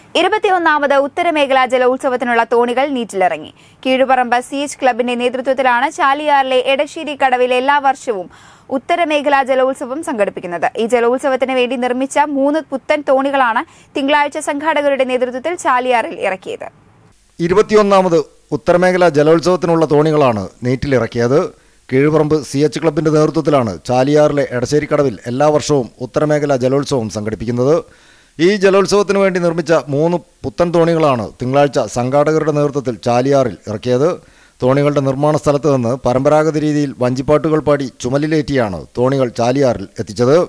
ഇരുപത്തിയൊന്നാമത് ഉത്തരമേഖലാ ജലോത്സവത്തിനുള്ള തോണികൾ നീറ്റിലിറങ്ങി കീഴുപറമ്പ് സി എച്ച് ക്ലബിന്റെ നേതൃത്വത്തിലാണ് ചാലിയാറിലെ എടശ്ശേരി കടവിൽ എല്ലാ വർഷവും ഉത്തരമേഖലാ ജലോത്സവം സംഘടിപ്പിക്കുന്നത് ഈ ജലോത്സവത്തിന് വേണ്ടി നിർമ്മിച്ച മൂന്ന് പുത്തൻ തോണികളാണ് തിങ്കളാഴ്ച സംഘാടകരുടെ നേതൃത്വത്തിൽ ചാലിയാറിൽ ഇറക്കിയത് ഇരുപത്തിയൊന്നാമത് ഉത്തരമേഖല ജലോത്സവത്തിനുള്ള തോണികളാണ് നീറ്റിലിറക്കിയത് കീഴുപറമ്പ് സി എച്ച് ക്ലബിന്റെ നേതൃത്വത്തിലാണ് ചാലിയാറിലെ എടശ്ശേരിക്കടവിൽ എല്ലാ വർഷവും ഉത്തരമേഖല ജലോത്സവം സംഘടിപ്പിക്കുന്നത് ഈ ജലോത്സവത്തിന് വേണ്ടി നിർമ്മിച്ച മൂന്ന് പുത്തൻ തോണികളാണ് തിങ്കളാഴ്ച സംഘാടകരുടെ നേതൃത്വത്തിൽ ചാലിയാറിൽ ഇറക്കിയത് തോണികളുടെ നിർമ്മാണ സ്ഥലത്ത് നിന്ന് പരമ്പരാഗത രീതിയിൽ വഞ്ചിപ്പാട്ടുകൾ പാടി ചുമലിലേറ്റിയാണ് തോണികൾ ചാലിയാറിൽ എത്തിച്ചത്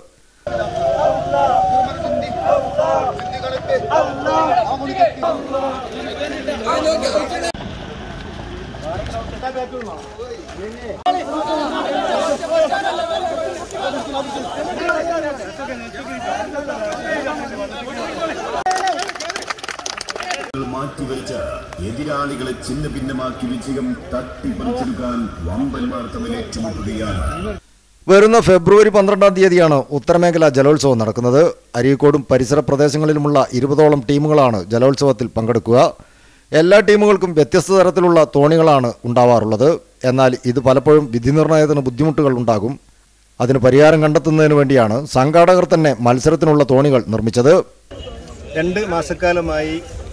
മാറ്റിവെച്ച് എതിരാളികളെ ചിന്ന ഭിന്നമാക്കി വിജയം തട്ടിപ്പറിച്ചെടുക്കാൻ വമ്പന്മാർ തമ്മിൽ ഏറ്റുമുട്ടുകയാണ് വരുന്ന ഫെബ്രുവരി പന്ത്രണ്ടാം തീയതിയാണ് ഉത്തരമേഖല ജലോത്സവം നടക്കുന്നത് അരീക്കോടും പരിസര പ്രദേശങ്ങളിലുമുള്ള ഇരുപതോളം ടീമുകളാണ് ജലോത്സവത്തിൽ പങ്കെടുക്കുക എല്ലാ ടീമുകൾക്കും വ്യത്യസ്ത തരത്തിലുള്ള തോണികളാണ് ഉണ്ടാവാറുള്ളത് എന്നാൽ ഇത് പലപ്പോഴും വിധി നിർണയത്തിന് ബുദ്ധിമുട്ടുകൾ ഉണ്ടാകും അതിന് പരിഹാരം കണ്ടെത്തുന്നതിന് വേണ്ടിയാണ് സംഘാടകർ തന്നെ മത്സരത്തിനുള്ള തോണികൾ നിർമ്മിച്ചത് രണ്ട് മാസക്കാലമായി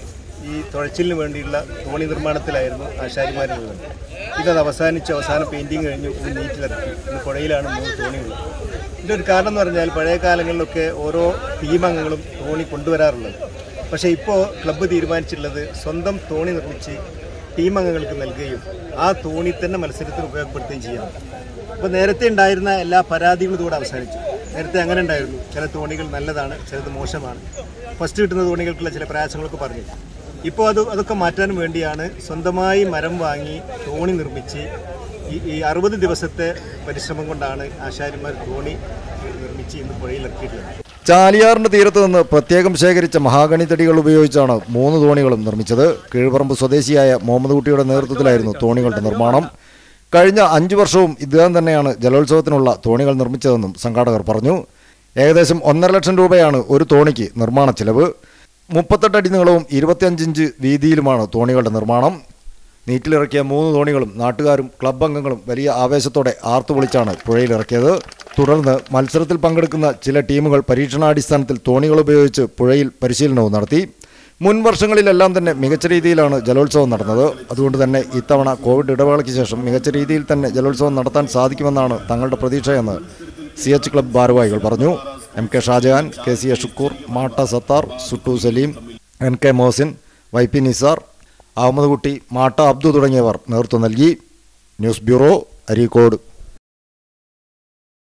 ഈ തുഴച്ചിലിന് വേണ്ടിയുള്ള തോണി നിർമ്മാണത്തിലായിരുന്നു ആശാരിമാരുള്ളത് ഇതത് അവസാനിച്ച് അവസാന പെയിൻറ്റിങ് കഴിഞ്ഞു ഇത് നീറ്റിലിറക്കി ഇന്ന് പുഴയിലാണ് മൂന്ന് തോണിയുള്ളത് ഇതിൻ്റെ ഒരു കാരണം എന്ന് പറഞ്ഞാൽ പഴയ കാലങ്ങളിലൊക്കെ ഓരോ ടീമംഗങ്ങളും തോണി കൊണ്ടുവരാറുള്ളത് പക്ഷേ ഇപ്പോൾ ക്ലബ്ബ് തീരുമാനിച്ചിട്ടുള്ളത് സ്വന്തം തോണി നിർമ്മിച്ച് ടീമംഗങ്ങൾക്ക് നൽകുകയും ആ തോണി തന്നെ മത്സരത്തിന് ഉപയോഗപ്പെടുത്തുകയും ചെയ്യാം അപ്പോൾ നേരത്തെ ഉണ്ടായിരുന്ന എല്ലാ പരാതികളും ഇതോടെ അവസാനിച്ചു നേരത്തെ അങ്ങനെ ഉണ്ടായിരുന്നു ചില തോണികൾ നല്ലതാണ് ചിലത് മോശമാണ് ഫസ്റ്റ് കിട്ടുന്ന തോണികൾക്കുള്ള ചില പ്രയാസങ്ങളൊക്കെ പറഞ്ഞു ഇപ്പോൾ അത് അതൊക്കെ മാറ്റാൻ വേണ്ടിയാണ് സ്വന്തമായി മരം വാങ്ങി തോണി നിർമ്മിച്ച് ഈ ഈ അറുപത് ദിവസത്തെ പരിശ്രമം കൊണ്ടാണ് ആശാരിമാർ തോണി നിർമ്മിച്ച് ഇന്ന് പുഴയിൽ ഇറക്കിയിട്ടുള്ളത് ചാലിയാറിന്റെ തീരത്ത് നിന്ന് പ്രത്യേകം ശേഖരിച്ച മഹാഗണി തടികൾ ഉപയോഗിച്ചാണ് മൂന്ന് തോണികളും നിർമ്മിച്ചത് കീഴ്പറമ്പ് സ്വദേശിയായ മുഹമ്മദ് കുട്ടിയുടെ നേതൃത്വത്തിലായിരുന്നു തോണികളുടെ നിർമ്മാണം കഴിഞ്ഞ അഞ്ചു വർഷവും ഇദ്ദേഹം തന്നെയാണ് ജലോത്സവത്തിനുള്ള തോണികൾ നിർമ്മിച്ചതെന്നും സംഘാടകർ പറഞ്ഞു ഏകദേശം ഒന്നര ലക്ഷം രൂപയാണ് ഒരു തോണിക്ക് നിർമ്മാണ ചെലവ് മുപ്പത്തെട്ട് അടി നീളവും ഇരുപത്തിയഞ്ചിഞ്ച് വീതിയിലുമാണ് തോണികളുടെ നിർമ്മാണം നീറ്റിലിറക്കിയ മൂന്ന് തോണികളും നാട്ടുകാരും ക്ലബ് അംഗങ്ങളും വലിയ ആവേശത്തോടെ ആർത്തുവിളിച്ചാണ് പുഴയിലിറക്കിയത് തുടർന്ന് മത്സരത്തിൽ പങ്കെടുക്കുന്ന ചില ടീമുകൾ പരീക്ഷണാടിസ്ഥാനത്തിൽ തോണികൾ ഉപയോഗിച്ച് പുഴയിൽ പരിശീലനവും നടത്തി മുൻ വർഷങ്ങളിലെല്ലാം തന്നെ മികച്ച രീതിയിലാണ് ജലോത്സവം നടന്നത് അതുകൊണ്ട് തന്നെ ഇത്തവണ കോവിഡ് ഇടവേളയ്ക്ക് ശേഷം മികച്ച രീതിയിൽ തന്നെ ജലോത്സവം നടത്താൻ സാധിക്കുമെന്നാണ് തങ്ങളുടെ പ്രതീക്ഷയെന്ന് സി എച്ച് ക്ലബ് ഭാരവാഹികൾ പറഞ്ഞു M K Shajahan K C A Shukkur മാട്ട സത്താർ സുട്ടു Saleem N K Mohsin Y P Nisar Ahammed Kutty മാട്ട അബ്ദു തുടങ്ങിയവർ നേതൃത്വം നൽകി ന്യൂസ് ബ്യൂറോ അരീക്കോട്